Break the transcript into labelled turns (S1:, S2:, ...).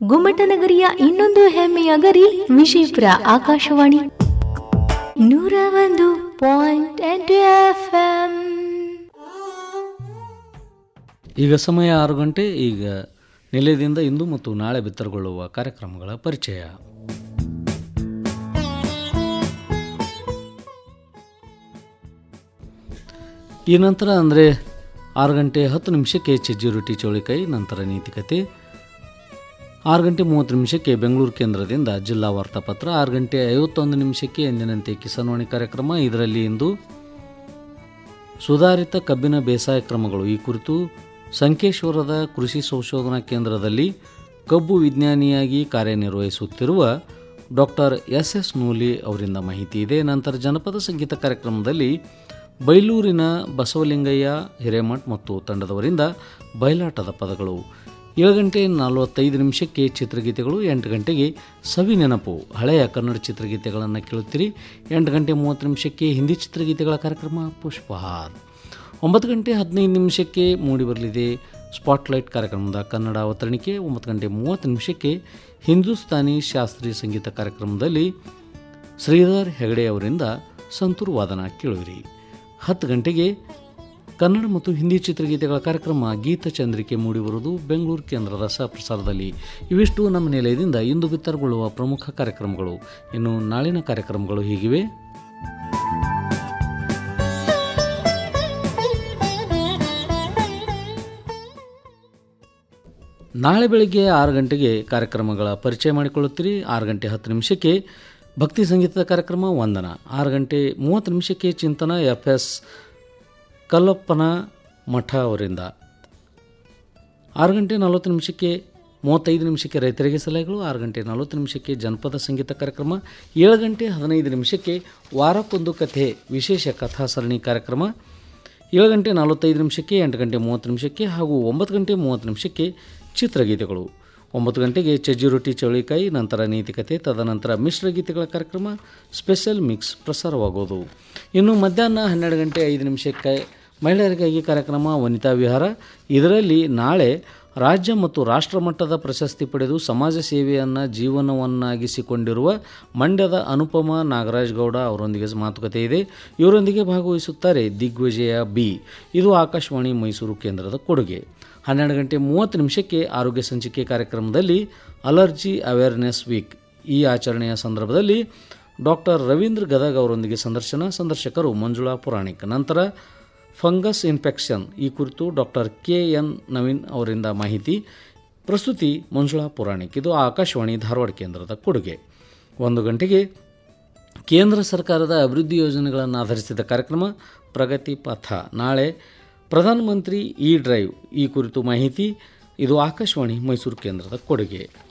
S1: ಗುಮ್ಮಟನಗರಿಯ ಇನ್ನೊಂದು ಹೆಮ್ಮೆಯ ಗರಿ ವಿಜಯಪುರ ಆಕಾಶವಾಣಿ ನೂರ ಒಂದು ಪಾಯಿಂಟ್ ಎಂಟು ಎಫ್ಎಂ
S2: ಈಗ ಸಮಯ ಆರು ಗಂಟೆ ಈಗ ನಿಲಯದಿಂದ ಇಂದು ಮತ್ತು ನಾಳೆ ಬಿತ್ತರಗೊಳ್ಳುವ ಕಾರ್ಯಕ್ರಮಗಳ ಪರಿಚಯ ಈ ನಂತರ ಅಂದರೆ ಆರು ಗಂಟೆ ಹತ್ತು ನಿಮಿಷಕ್ಕೆ ಚಜ್ಜಿ ರೊಟ್ಟಿ ಚೌಳಿಕಾಯಿ ನಂತರ ನೀತಿಕತೆ ಆರು ಗಂಟೆ ಮೂವತ್ತು ನಿಮಿಷಕ್ಕೆ ಬೆಂಗಳೂರು ಕೇಂದ್ರದಿಂದ ಜಿಲ್ಲಾ ವಾರ್ತಾಪತ್ರ ಆರು ಗಂಟೆ ಐವತ್ತೊಂದು ನಿಮಿಷಕ್ಕೆ ಎಂದಿನಂತೆ ಕಿಸಾನ್ವಾಣಿ ಕಾರ್ಯಕ್ರಮ ಇದರಲ್ಲಿ ಇಂದು ಸುಧಾರಿತ ಕಬ್ಬಿನ ಬೇಸಾಯ ಕ್ರಮಗಳು ಈ ಕುರಿತು ಸಂಕೇಶ್ವರದ ಕೃಷಿ ಸಂಶೋಧನಾ ಕೇಂದ್ರದಲ್ಲಿ ಕಬ್ಬು ವಿಜ್ಞಾನಿಯಾಗಿ ಕಾರ್ಯನಿರ್ವಹಿಸುತ್ತಿರುವ ಡಾಕ್ಟರ್ ಎಸ್ ಎಸ್ ನೂಲಿ ಅವರಿಂದ ಮಾಹಿತಿ ಇದೆ ನಂತರ ಜನಪದ ಸಂಗೀತ ಕಾರ್ಯಕ್ರಮದಲ್ಲಿ ಬೈಲೂರಿನ ಬಸವಲಿಂಗಯ್ಯ ಹಿರೇಮಠ್ ಮತ್ತು ತಂಡದವರಿಂದ ಬಯಲಾಟದ ಪದಗಳು ಏಳು ಗಂಟೆ ನಲವತ್ತೈದು ನಿಮಿಷಕ್ಕೆ ಚಿತ್ರಗೀತೆಗಳು ಎಂಟು ಗಂಟೆಗೆ ಸವಿ ನೆನಪು ಹಳೆಯ ಕನ್ನಡ ಚಿತ್ರಗೀತೆಗಳನ್ನು ಕೇಳುತ್ತೀರಿ ಎಂಟು ಗಂಟೆ ಮೂವತ್ತು ನಿಮಿಷಕ್ಕೆ ಹಿಂದಿ ಚಿತ್ರಗೀತೆಗಳ ಕಾರ್ಯಕ್ರಮ ಪುಷ್ಪಹಾರ್ ಒಂಬತ್ತು ಗಂಟೆ ಹದಿನೈದು ನಿಮಿಷಕ್ಕೆ ಮೂಡಿಬರಲಿದೆ ಸ್ಪಾಟ್ಲೈಟ್ ಕಾರ್ಯಕ್ರಮದ ಕನ್ನಡ ಅವತರಣಿಕೆ ಒಂಬತ್ತು ಗಂಟೆ ಮೂವತ್ತು ನಿಮಿಷಕ್ಕೆ ಹಿಂದೂಸ್ತಾನಿ ಶಾಸ್ತ್ರೀಯ ಸಂಗೀತ ಕಾರ್ಯಕ್ರಮದಲ್ಲಿ ಶ್ರೀಧರ್ ಹೆಗಡೆ ಅವರಿಂದ ಸಂತೂರು ವಾದನ ಕೇಳುವಿರಿ ಹತ್ತು ಗಂಟೆಗೆ ಕನ್ನಡ ಮತ್ತು ಹಿಂದಿ ಚಿತ್ರಗೀತೆಗಳ ಕಾರ್ಯಕ್ರಮ ಗೀತಚಂದ್ರಿಕೆ ಮೂಡಿಬರುವುದು ಬೆಂಗಳೂರು ಕೇಂದ್ರದ ಸಹಪ್ರಸಾರದಲ್ಲಿ ಇವಿಷ್ಟು ನಮ್ಮ ನಿಲಯದಿಂದ ಇಂದು ಬಿತ್ತರಗೊಳ್ಳುವ ಪ್ರಮುಖ ಕಾರ್ಯಕ್ರಮಗಳು ಇನ್ನು ನಾಳಿನ ಕಾರ್ಯಕ್ರಮಗಳು ಹೀಗಿವೆ ನಾಳೆ ಬೆಳಗ್ಗೆ ಆರು ಗಂಟೆಗೆ ಕಾರ್ಯಕ್ರಮಗಳ ಪರಿಚಯ ಮಾಡಿಕೊಳ್ಳುತ್ತೀರಿ ಆರು ಗಂಟೆ ಹತ್ತು ನಿಮಿಷಕ್ಕೆ ಭಕ್ತಿ ಸಂಗೀತದ ಕಾರ್ಯಕ್ರಮ ವಂದನ ಆರು ಗಂಟೆ ಮೂವತ್ತು ನಿಮಿಷಕ್ಕೆ ಚಿಂತನ ಎಫ್ ಎಸ್ ಕಲ್ಲಪ್ಪನ ಮಠ ಅವರಿಂದ ಆರು ಗಂಟೆ ನಲವತ್ತು ನಿಮಿಷಕ್ಕೆ ಮೂವತ್ತೈದು ನಿಮಿಷಕ್ಕೆ ರೈತರಿಗೆ ಸಲಹೆಗಳು ಆರು ಗಂಟೆ ನಲವತ್ತು ನಿಮಿಷಕ್ಕೆ ಜನಪದ ಸಂಗೀತ ಕಾರ್ಯಕ್ರಮ ಏಳು ಗಂಟೆ ಹದಿನೈದು ನಿಮಿಷಕ್ಕೆ ವಾರಕ್ಕೊಂದು ಕಥೆ ವಿಶೇಷ ಕಥಾ ಸರಣಿ ಕಾರ್ಯಕ್ರಮ ಏಳು ಗಂಟೆ ನಲವತ್ತೈದು ನಿಮಿಷಕ್ಕೆ ಎಂಟು ಗಂಟೆ ಮೂವತ್ತು ನಿಮಿಷಕ್ಕೆ ಹಾಗೂ ಒಂಬತ್ತು ಗಂಟೆ ಮೂವತ್ತು ನಿಮಿಷಕ್ಕೆ ಚಿತ್ರಗೀತೆಗಳು ಒಂಬತ್ತು ಗಂಟೆಗೆ ಚಜ್ಜಿ ರೊಟ್ಟಿ ಚೌಳಿಕಾಯಿ ನಂತರ ನೀತಿಕತೆ ತದನಂತರ ಮಿಶ್ರ ಗೀತೆಗಳ ಕಾರ್ಯಕ್ರಮ ಸ್ಪೆಷಲ್ ಮಿಕ್ಸ್ ಪ್ರಸಾರವಾಗುವುದು ಇನ್ನು ಮಧ್ಯಾಹ್ನ ಹನ್ನೆರಡು ಗಂಟೆ ಐದು ನಿಮಿಷಕ್ಕೆ ಮಹಿಳೆಯರಿಗಾಗಿ ಕಾರ್ಯಕ್ರಮ ವನಿತಾ ವಿಹಾರ ಇದರಲ್ಲಿ ನಾಳೆ ರಾಜ್ಯ ಮತ್ತು ರಾಷ್ಟ್ರ ಮಟ್ಟದ ಪ್ರಶಸ್ತಿ ಪಡೆದು ಸಮಾಜ ಸೇವೆಯನ್ನು ಜೀವನವನ್ನಾಗಿಸಿಕೊಂಡಿರುವ ಮಂಡ್ಯದ ಅನುಪಮ ನಾಗರಾಜ್ ಗೌಡ ಅವರೊಂದಿಗೆ ಮಾತುಕತೆ ಇದೆ ಇವರೊಂದಿಗೆ ಭಾಗವಹಿಸುತ್ತಾರೆ ದಿಗ್ವಿಜಯ ಬಿ ಇದು ಆಕಾಶವಾಣಿ ಮೈಸೂರು ಕೇಂದ್ರದ ಕೊಡುಗೆ ಹನ್ನೆರಡು ಗಂಟೆ ಮೂವತ್ತು ನಿಮಿಷಕ್ಕೆ ಆರೋಗ್ಯ ಸಂಚಿಕೆ ಕಾರ್ಯಕ್ರಮದಲ್ಲಿ ಅಲರ್ಜಿ ಅವೇರ್ನೆಸ್ ವೀಕ್ ಈ ಆಚರಣೆಯ ಸಂದರ್ಭದಲ್ಲಿ ಡಾಕ್ಟರ್ ರವೀಂದ್ರ ಗದಗ್ ಅವರೊಂದಿಗೆ ಸಂದರ್ಶನ ಸಂದರ್ಶಕರು ಮಂಜುಳಾ ಪುರಾಣಿಕ್ ನಂತರ ಫಂಗಸ್ ಇನ್ಫೆಕ್ಷನ್ ಈ ಕುರಿತು ಡಾಕ್ಟರ್ ಕೆ ಎನ್ ನವೀನ್ ಅವರಿಂದ ಮಾಹಿತಿ ಪ್ರಸ್ತುತಿ ಮಂಜುಳಾ ಪುರಾಣಿಕ್ ಇದು ಆಕಾಶವಾಣಿ ಧಾರವಾಡ ಕೇಂದ್ರದ ಕೊಡುಗೆ ಒಂದು ಗಂಟೆಗೆ ಕೇಂದ್ರ ಸರ್ಕಾರದ ಅಭಿವೃದ್ಧಿ ಯೋಜನೆಗಳನ್ನು ಆಧರಿಸಿದ ಕಾರ್ಯಕ್ರಮ ಪ್ರಗತಿ ಪಥ ನಾಳೆ ಪ್ರಧಾನಮಂತ್ರಿ ಇ ಡ್ರೈವ್ ಈ ಕುರಿತು ಮಾಹಿತಿ ಇದು ಆಕಾಶವಾಣಿ ಮೈಸೂರು ಕೇಂದ್ರದ ಕೊಡುಗೆ